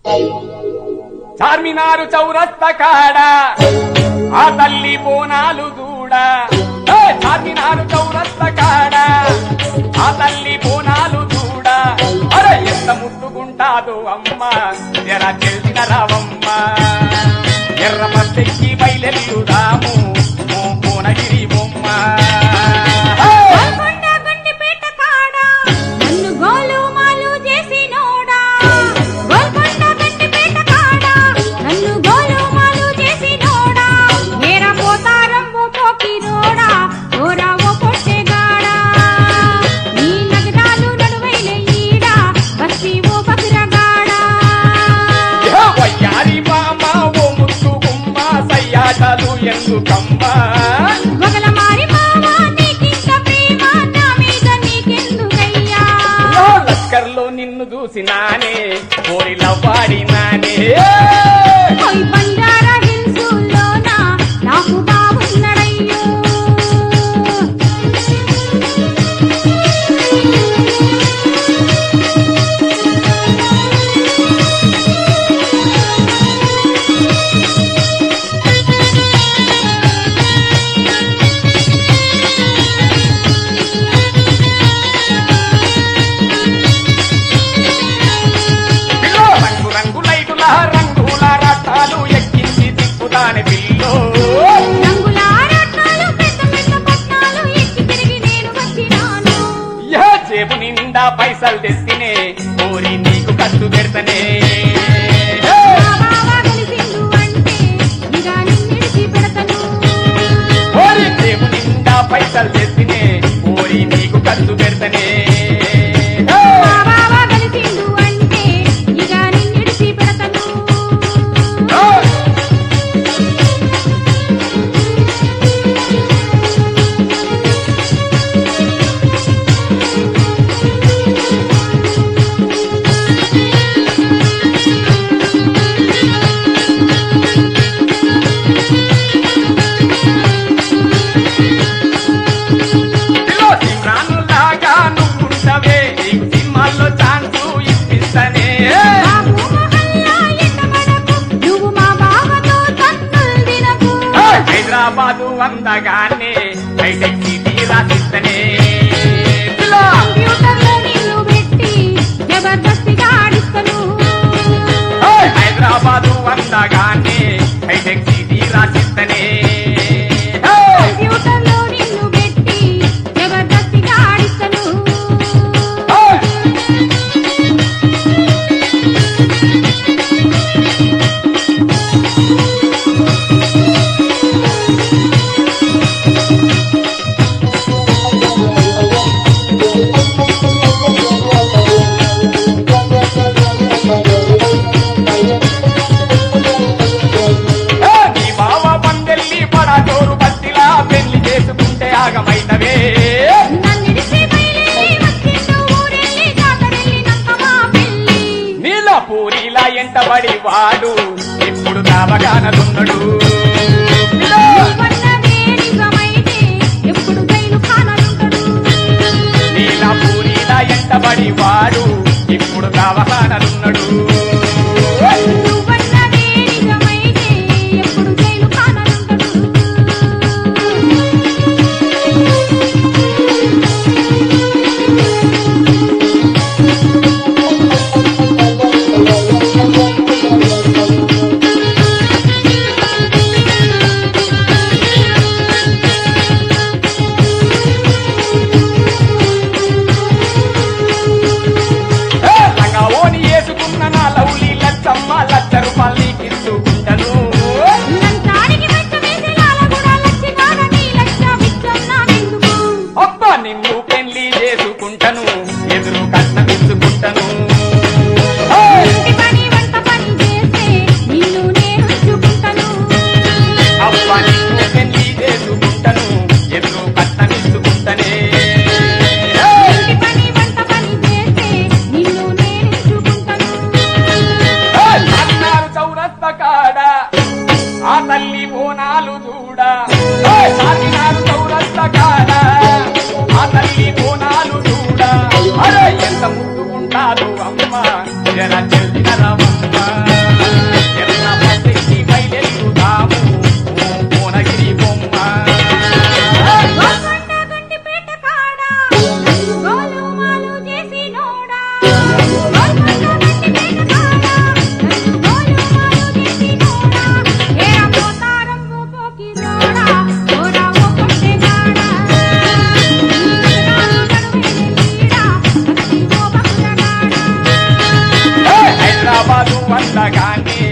చార్మినారు చౌరస్త కాడ ఆ తల్లి బోనాలు దూడ ఏ చార్మినారు చౌరస్త కాడ ఆ తల్లి బోనాలు దూడ అరే ఎంత ముట్టుకుంటాదో అమ్మ ఎర తెలిసిన రావమ్మ ఎర్ర మస్తెక్కి బయలెల్లుదాము ఓ కోనగిరి బొమ్మ హే! గోల్కొండ గండిపేట కాడ నన్ను గోలు మాలు చేసినోడా గోల్కొండ గండిపేట కాడ నన్ను గోలు మాలు చేసినోడా నేర పోతారం ఓ పోకిరోడా ఓరా ఓ పొట్టెగాడా నీ నగరాలు నడువైన ఈడ బస్తి ఓ బకిరగాడా వయ్యారి మామ ఓ ముత్తు గుమ్మ సయ్యాటలు ఎందుకమ్మా మొగల మారి మావా నీకింత ప్రేమ నా మీద నీకెందుకయ్యా ఓ లస్కర్లో నిన్ను చూసినానే కోరిల వాడినానే ఓయ్ బంజారా హిల్సులోన నాకు బాగున్నడయ్యో పిల్లో రంగు రంగు లైటుల రంగుల రథాలు ఎక్కించి తిప్పుతానే పిల్లో రంగుల రత్నాలు పెద్ద పెద్ద పట్నాలు ఎక్కి తిరిగి నేను వచ్చినాను ఏ జేబు నిండా పైసలు తెస్తేనే కోరి నీకు ఖర్చు పెడతనే మా బావ కలిసిండు అంటే ఇక నిన్నిడిచి పెడతను కోరి జేబు నిండా పైసలు తెస్తేనే కోరి నీకు ఖర్చు పెడతనే మా బావ కలిసిండు అంటే ఇక నిన్నిడిచి పెడతను పిల్లో సిమ్రాను లాగా నువ్వుంటవే నీకు సినిమాల్లో ఛాన్స్ ఇప్పిస్తనే బాబు మొహల్లా ఎండబడకు, నువ్వు మా బావతో తన్నులు తినకు. హైదరాబాదు అందగానే హైటెక్ సిటీ రాసిస్తనే పిల్లో కంప్యూటర్లో నిన్ను పెట్టి జబర్దస్తిగా ఆడిస్తను. హైదరాబాదు అందగానే హైటెక్ సిటీ రాసిస్తనే కంప్యూటర్లో నిన్ను పెట్టి జబర్దస్తిగా ఆడిస్తను. నీ బావ పందెల్లి పడచోరు బస్తిలా పెళ్లి చేసుకుంటే ఆగమైనవే నన్నిడిచి బయలుదేరి వచ్చిండు ఊరెళ్ళి జాతరెళ్ళినాక మా పెళ్ళి. నీల పూరిలా ఎంటబడి వాడు ఇప్పుడు దావగానదున్నడు నువ్వన్నదే నిజమైతే ఎప్పుడు జైలు ఖానాలుంటడు. నీల పూరిలా ఎంటబడి వాడు ఇప్పుడు దావగానదున్నడు నువ్వన్నదే నిజమైతే ఎప్పుడు జైలు ఖానాలుంటడు. లంగా ఓని వేసుకున్న నా పండగాన్ని